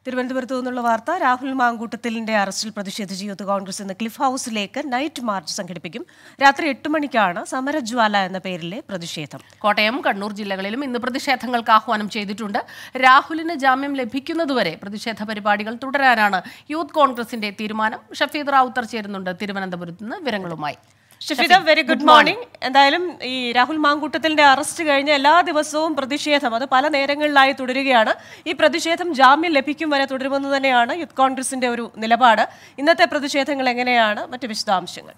തിരുവനന്തപുരത്ത് നിന്നുള്ള വാർത്ത രാഹുൽ മാങ്കൂട്ടത്തിലിന്റെ അറസ്റ്റിൽ പ്രതിഷേധിച്ച് യൂത്ത് കോൺഗ്രസ് ഇന്ന് ക്ലിഫ് ഹൗസിലേക്ക് നൈറ്റ് മാർച്ച് സംഘടിപ്പിക്കും രാത്രി എട്ട് മണിക്കാണ് സമരജ്വാല എന്ന പേരിലെ പ്രതിഷേധം കോട്ടയം കണ്ണൂർ ജില്ലകളിലും ഇന്ന് പ്രതിഷേധങ്ങൾക്ക് ആഹ്വാനം ചെയ്തിട്ടുണ്ട് രാഹുലിന് ജാമ്യം ലഭിക്കുന്നതുവരെ പ്രതിഷേധ പരിപാടികൾ തുടരാനാണ് യൂത്ത് കോൺഗ്രസിന്റെ തീരുമാനം ഷഫീദ് റാവുത്തർ ചേരുന്നുണ്ട് തിരുവനന്തപുരത്ത് നിന്ന് വിവരങ്ങളുമായി ഷഫീദ വെരി ഗുഡ് മോർണിംഗ് എന്തായാലും ഈ രാഹുൽ മാങ്കൂട്ടത്തിലിന്റെ അറസ്റ്റ് കഴിഞ്ഞ എല്ലാ ദിവസവും പ്രതിഷേധം അത് പല നേരങ്ങളിലായി തുടരുകയാണ് ഈ പ്രതിഷേധം ജാമ്യം ലഭിക്കും വരെ തുടരുമെന്ന് തന്നെയാണ് യൂത്ത് കോൺഗ്രസിന്റെ ഒരു നിലപാട് ഇന്നത്തെ പ്രതിഷേധങ്ങൾ എങ്ങനെയാണ് മറ്റ് വിശദാംശങ്ങൾ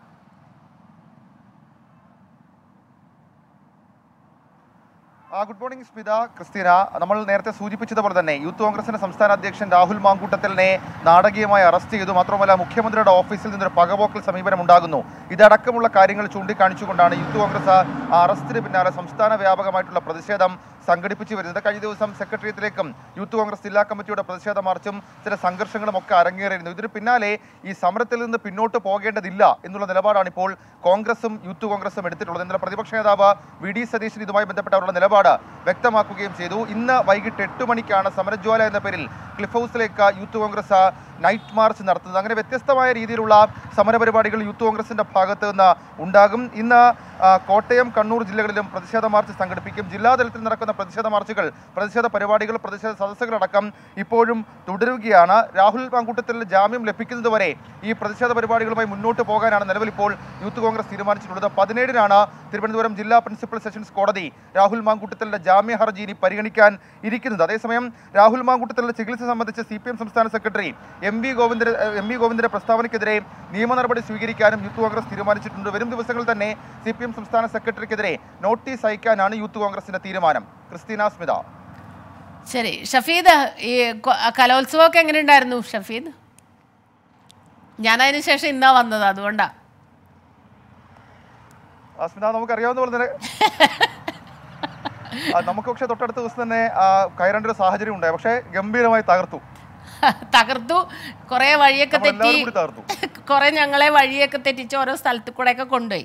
ആ, ഗുഡ് മോർണിംഗ് സ്മിത ക്രിസ്റ്റീന നമ്മൾ നേരത്തെ സൂചിപ്പിച്ചതുപോലെ തന്നെ യൂത്ത് കോൺഗ്രസിന്റെ സംസ്ഥാന അധ്യക്ഷൻ രാഹുൽ മാങ്കൂട്ടത്തലിനെ നാടകീയമായി അറസ്റ്റ് ചെയ്തു മാത്രമല്ല മുഖ്യമന്ത്രിയുടെ ഓഫീസിൽ നിന്നൊരു പകപോക്കൽ സമീപനം ഉണ്ടാകുന്നു ഇതടക്കമുള്ള കാര്യങ്ങൾ ചൂണ്ടിക്കാണിച്ചുകൊണ്ടാണ് യൂത്ത് കോൺഗ്രസ് ആ അറസ്റ്റിന് പിന്നാലെ സംസ്ഥാന വ്യാപകമായിട്ടുള്ള പ്രതിഷേധം സംഘടിപ്പിച്ചു വരുന്നത് കഴിഞ്ഞ ദിവസം സെക്രട്ടേറിയറ്റിലേക്കും യൂത്ത് കോൺഗ്രസ് ജില്ലാ കമ്മിറ്റിയുടെ പ്രതിഷേധ മാർച്ചും ചില സംഘർഷങ്ങളും ഒക്കെ അരങ്ങേറിയിരുന്നു ഇതിന് പിന്നാലെ ഈ സമരത്തിൽ നിന്ന് പിന്നോട്ട് പോകേണ്ടതില്ല എന്നുള്ള നിലപാടാണ് ഇപ്പോൾ കോൺഗ്രസും യൂത്ത് കോൺഗ്രസും എടുത്തിട്ടുള്ളത് ഇന്നലെ പ്രതിപക്ഷ നേതാവ് വി ഡി സതീശൻ ഇതുമായി ബന്ധപ്പെട്ട അവരുടെ നിലപാട് വ്യക്തമാക്കുകയും ചെയ്തു ഇന്ന് വൈകിട്ട് എട്ട് മണിക്കാണ് സമരജ്വാല എന്ന പേരിൽ ക്ലിഫ് ഹൗസിലേക്ക് യൂത്ത് കോൺഗ്രസ് നൈറ്റ് മാർച്ച് നടത്തുന്നത് അങ്ങനെ വ്യത്യസ്തമായ രീതിയിലുള്ള സമരപരിപാടികൾ യൂത്ത് കോൺഗ്രസിന്റെ ഭാഗത്ത് നിന്ന് ഉണ്ടാകും ഇന്ന് ആ, കോട്ടയം കണ്ണൂർ ജില്ലകളിലും പ്രതിഷേധ മാർച്ച് സംഘടിപ്പിക്കും ജില്ലാതലത്തിൽ നടക്കുന്ന പ്രതിഷേധ മാർച്ചുകൾ പ്രതിഷേധ പരിപാടികൾ പ്രതിഷേധ സദസ്സുകളടക്കം ഇപ്പോഴും തുടരുകയാണ് രാഹുൽ മാങ്കൂട്ടത്തിൽ ജാമ്യം ലഭിക്കുന്നതുവരെ ഈ പ്രതിഷേധ പരിപാടികളുമായി മുന്നോട്ട് പോകാനാണ് നിലവിൽ ഇപ്പോൾ യൂത്ത് കോൺഗ്രസ് തീരുമാനിച്ചിട്ടുള്ളത് പതിനേഴിനാണ് തിരുവനന്തപുരം ജില്ലാ പ്രിൻസിപ്പൽ സെഷൻസ് കോടതി രാഹുൽ മാങ്കൂട്ടത്തലിന്റെ ജാമ്യ ഹർജി ഇനി പരിഗണിക്കാൻ ഇരിക്കുന്നത് അതേസമയം രാഹുൽ മാങ്കൂട്ടത്തലിന്റെ ചികിത്സ സംബന്ധിച്ച് സി പി എം സംസ്ഥാന secretary M V Govinda M V ഗോവിന്ദന്റെ പ്രസ്താവനയ്ക്കെതിരെ നിയമ നടപടി സ്വീകരിക്കാനും യൂത്ത് കോൺഗ്രസ് തീരുമാനിച്ചിട്ടുണ്ട് വരും ദിവസങ്ങളിൽ തന്നെ സി പി എം സംസ്ഥാന സെക്രട്ടറിക്കെതിരെ നോട്ടീസ് അയക്കാനാണ് യൂത്ത് കോൺഗ്രസിന്റെ തീരുമാനം ക്രിസ്റ്റീന സ്മിത ശരി ഷഫീദ് ഈ കൊ- കലോത്സവമൊക്കെ എങ്ങനെ ഉണ്ടായിരുന്നു ഷഫീദ് ഞാൻ അതിന് ശേഷം ഇന്നാ വന്നത് അതുകൊണ്ടാ ആ, സ്മിത നമുക്കറിയാവുന്ന പോലെ തന്നെ ആ, നമുക്ക് പക്ഷേ തൊട്ടടുത്ത ദിവസം തന്നെ ആ, കയറേണ്ട ഒരു സാഹചര്യം ഉണ്ടായി പക്ഷേ ഗംഭീരമായി തകർത്തു തകർത്തു കുറെ വഴിയൊക്കെ തെറ്റി നമ്മളെല്ലാവരും കൂടി തകർത്തു. കുറെ ഞങ്ങളെ വഴിയൊക്കെ തെറ്റിച്ച് ഓരോ സ്ഥലത്ത് കൂടെ ഒക്കെ കൊണ്ടുപോയി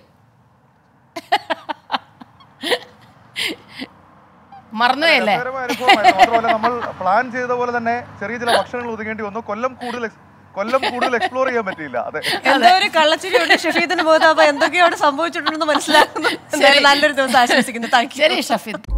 മറന്നുപോയല്ലേ രസകരമായ അനുഭവമായിരുന്നു മാത്രമല്ല നമ്മൾ പ്ലാൻ ചെയ്ത പോലെ തന്നെ ചെറിയ ചില ഭക്ഷണങ്ങൾ ഒതുങ്ങേണ്ടി വന്നു കൊല്ലം കൂടുതൽ ex- കൊല്ലം കൂടുതൽ എക്സ്പ്ലോർ ചെയ്യാൻ പറ്റിയില്ല അതെ എന്തോ ഒരു കള്ളച്ചിരിയുണ്ട് ഷഫീദിന് മുഖത്ത് അപ്പൊ എന്തൊക്കെയാണ് സംഭവിച്ചിട്ടുണ്ടെന്ന് മനസ്സിലാക്കുന്നു എന്തായാലും നല്ലൊരു ദിവസം ആശംസിക്കുന്നു താങ്ക് യു ശരി ഷഫീദ്